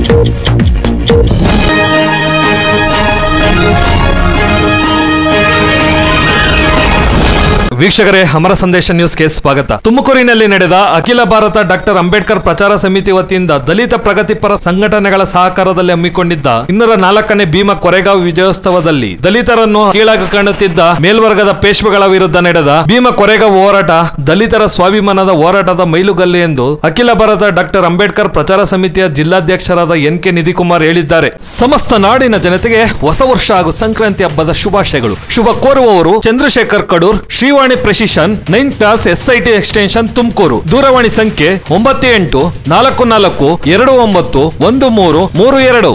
ವೀಕ್ಷಕರೇ ಅಮರ ಸಂದೇಶ ನ್ಯೂಸ್ಗೆ ಸ್ವಾಗತ ತುಮಕೂರಿನಲ್ಲಿ ನಡೆದ ಅಖಿಲ ಭಾರತ ಡಾಕ್ಟರ್ ಅಂಬೇಡ್ಕರ್ ಪ್ರಚಾರ ಸಮಿತಿ ವತಿಯಿಂದ ದಲಿತ ಪ್ರಗತಿಪರ ಸಂಘಟನೆಗಳ ಸಹಕಾರದಲ್ಲಿ ಹಮ್ಮಿಕೊಂಡಿದ್ದ ಇನ್ನೂರ ನಾಲ್ಕನೇ ಭೀಮಾ ಕೊರೆಗಾಂವ್ ವಿಜಯೋತ್ಸವದಲ್ಲಿ ದಲಿತರನ್ನು ಕೀಳಾಗಿ ಕಾಣುತ್ತಿದ್ದ ಮೇಲ್ವರ್ಗದ ಪೇಶ್ವೆಗಳ ವಿರುದ್ಧ ನಡೆದ ಭೀಮಾ ಕೊರೆಗಾಂವ್ ಹೋರಾಟ ದಲಿತರ ಸ್ವಾಭಿಮಾನದ ಹೋರಾಟದ ಮೈಲುಗಲ್ಲು ಎಂದು ಅಖಿಲ ಭಾರತ ಡಾಕ್ಟರ್ ಅಂಬೇಡ್ಕರ್ ಪ್ರಚಾರ ಸಮಿತಿಯ ಜಿಲ್ಲಾಧ್ಯಕ್ಷರಾದ ಎನ್ ಕೆ ನಿಧಿಕುಮಾರ್ ಹೇಳಿದ್ದಾರೆ ಸಮಸ್ತ ನಾಡಿನ ಜನತೆಗೆ ಹೊಸ ವರ್ಷ ಹಾಗೂ ಸಂಕ್ರಾಂತಿ ಹಬ್ಬದ ಶುಭಾಶಯಗಳು ಶುಭ ಕೋರುವವರು Chandrashekar Kadur Shrivani precision ninth class SIT extension Tumakuru ದೂರವಾಣಿ ಸಂಖ್ಯೆ ಒಂಬತ್ತು ಎಂಟು ನಾಲ್ಕು ನಾಲ್ಕು ಎರಡು ಒಂಬತ್ತು ಒಂದು ಮೂರು ಮೂರು ಎರಡು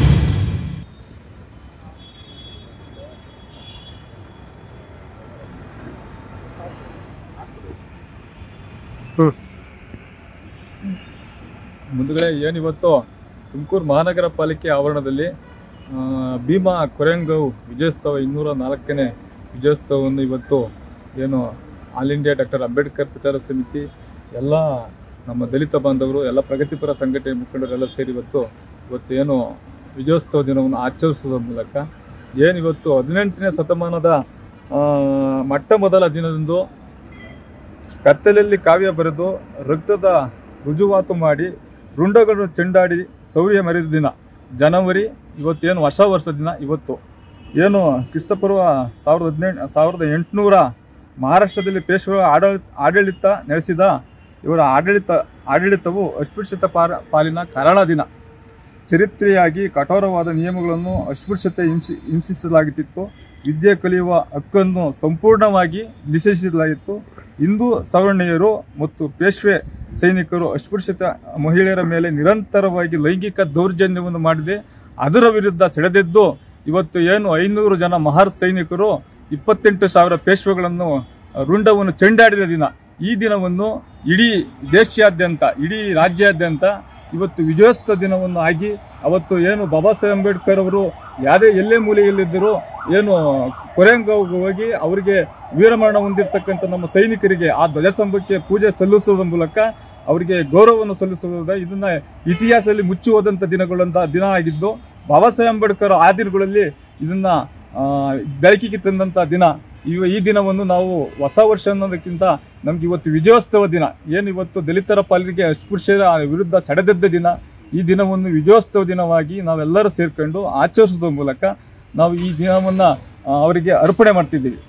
ಮುಂದುಗಡೆ ಏನಿವತ್ತು ತುಮಕೂರು ಮಹಾನಗರ ಪಾಲಿಕೆ ಆವರಣದಲ್ಲಿ ಆ, ಭೀಮಾ ಕೊರೆಂಗವ್ ವಿಜಯೋತ್ಸವ ಇನ್ನೂರ ನಾಲ್ಕನೇ ವಿಜಯೋತ್ಸವವನ್ನು ಇವತ್ತು ಏನು ಆಲ್ ಇಂಡಿಯಾ ಡಾಕ್ಟರ್ ಅಂಬೇಡ್ಕರ್ ಪ್ರಚಾರ ಸಮಿತಿ ಎಲ್ಲ ನಮ್ಮ ದಲಿತ ಬಾಂಧವರು ಎಲ್ಲ ಪ್ರಗತಿಪರ ಸಂಘಟನೆ ಮುಖಂಡರೆಲ್ಲ ಸೇರಿ ಇವತ್ತು ಇವತ್ತು ಏನು ವಿಜಯೋತ್ಸವ ದಿನವನ್ನು ಆಚರಿಸುವ ಮೂಲಕ ಏನಿವತ್ತು ಹದಿನೆಂಟನೇ ಶತಮಾನದ ಆ, ಮೊಟ್ಟ ಮೊದಲ ದಿನದಂದು ಕತ್ತಲಲ್ಲಿ ಕಾವ್ಯ ಬರೆದು ರಕ್ತದ ರುಜುವಾತು ಮಾಡಿ ರುಂಡಗಳು ಚೆಂಡಾಡಿ ಶೌರ್ಯ ಮೆರೆದ ದಿನ ಜನವರಿ ಇವತ್ತೇನು ಹೊಸ ವರ್ಷ ದಿನ ಇವತ್ತು ಏನು ಕ್ರಿಸ್ತಪೂರ್ವ ಸಾವಿರದ ಹದಿನೆಂಟು ಸಾವಿರದ ಎಂಟುನೂರ ಮಹಾರಾಷ್ಟ್ರದಲ್ಲಿ ಪೇಶ್ವ ಆಡಳಿತ ಆಡಳಿತ ನಡೆಸಿದ ಇವರ ಆಡಳಿತ ಆಡಳಿತವು ಅಸ್ಪೃಶ್ಯತ ಪಾರ ಪಾಲಿನ ಕರಾಳ ದಿನ ಚರಿತ್ರೆಯಾಗಿ ಕಠೋರವಾದ ನಿಯಮಗಳನ್ನು ಅಸ್ಪೃಶ್ಯತೆ ಹಿಂಸಿ ಹಿಂಸಿಸಲಾಗುತ್ತಿತ್ತು ವಿದ್ಯೆ ಕಲಿಯುವ ಹಕ್ಕನ್ನು ಸಂಪೂರ್ಣವಾಗಿ ನಿಷೇಧಿಸಲಾಗಿತ್ತು ಹಿಂದೂ ಸವರ್ಣೀಯರು ಮತ್ತು ಪೇಶ್ವೆ ಸೈನಿಕರು ಅಸ್ಪೃಶ್ಯತ ಮಹಿಳೆಯರ ಮೇಲೆ ನಿರಂತರವಾಗಿ ಲೈಂಗಿಕ ದೌರ್ಜನ್ಯವನ್ನು ಮಾಡಿದೆ ಅದರ ವಿರುದ್ಧ ಸೆಳೆದೆದ್ದು ಇವತ್ತು ಏನು ಐನೂರು ಜನ ಮಹಾರ್ ಸೈನಿಕರು ಇಪ್ಪತ್ತೆಂಟು ಸಾವಿರ ಪೇಶ್ವೆಗಳನ್ನು ರುಂಡವನ್ನು ಚೆಂಡಾಡಿದ ದಿನ ಈ ದಿನವನ್ನು ಇಡೀ ದೇಶಾದ್ಯಂತ ಇಡೀ ರಾಜ್ಯಾದ್ಯಂತ ಇವತ್ತು ವಿಜಯೋತ್ಸವ ದಿನವನ್ನು ಆಗಿ ಅವತ್ತು ಏನು ಬಾಬಾ ಸಾಹೇಬ್ ಅಂಬೇಡ್ಕರ್ ಅವರು ಯಾವುದೇ ಎಲ್ಲೇ ಮೂಲೆಯಲ್ಲಿದ್ದರೂ ಏನು ಕೊರೆಂಗಾವ್ಗೆ ಹೋಗಿ ಅವರಿಗೆ ವೀರಮರಣ ಹೊಂದಿರತಕ್ಕಂಥ ನಮ್ಮ ಸೈನಿಕರಿಗೆ ಆ ಧ್ವಜಸ್ತಂಭಕ್ಕೆ ಪೂಜೆ ಸಲ್ಲಿಸುವುದರ ಮೂಲಕ ಅವರಿಗೆ ಗೌರವವನ್ನು ಸಲ್ಲಿಸುವುದ ಇದನ್ನ ಇತಿಹಾಸದಲ್ಲಿ ಮುಚ್ಚಿ ಹೋದಂಥ ದಿನಗಳಂತ ದಿನ ಆಗಿದ್ದು ಬಾಬಾ ಸಾಹೇಬ್ ಅಂಬೇಡ್ಕರ್ ಆ ದಿನಗಳಲ್ಲಿ ಇದನ್ನ ಆ, ಬೆಳಕಿಗೆ ತಂದಂಥ ದಿನ ಇವ ಈ ದಿನವನ್ನು ನಾವು ಹೊಸ ವರ್ಷ ಅನ್ನೋದಕ್ಕಿಂತ ನಮ್ಗೆ ಇವತ್ತು ವಿಜಯೋತ್ಸವ ದಿನ ಏನು ಇವತ್ತು ದಲಿತರ ಪಾಲಿಗೆ ಅಸ್ಪೃಶ್ಯರ ವಿರುದ್ಧ ಸೆಡೆದೆದ್ದ ದಿನ ಈ ದಿನವನ್ನು ವಿಜಯೋತ್ಸವ ದಿನವಾಗಿ ನಾವೆಲ್ಲರೂ ಸೇರ್ಕೊಂಡು ಆಚರಿಸೋದ್ರ ಮೂಲಕ ನಾವು ಈ ದಿನವನ್ನು ಆ, ಅವರಿಗೆ ಅರ್ಪಣೆ ಮಾಡ್ತಿದ್ದೀವಿ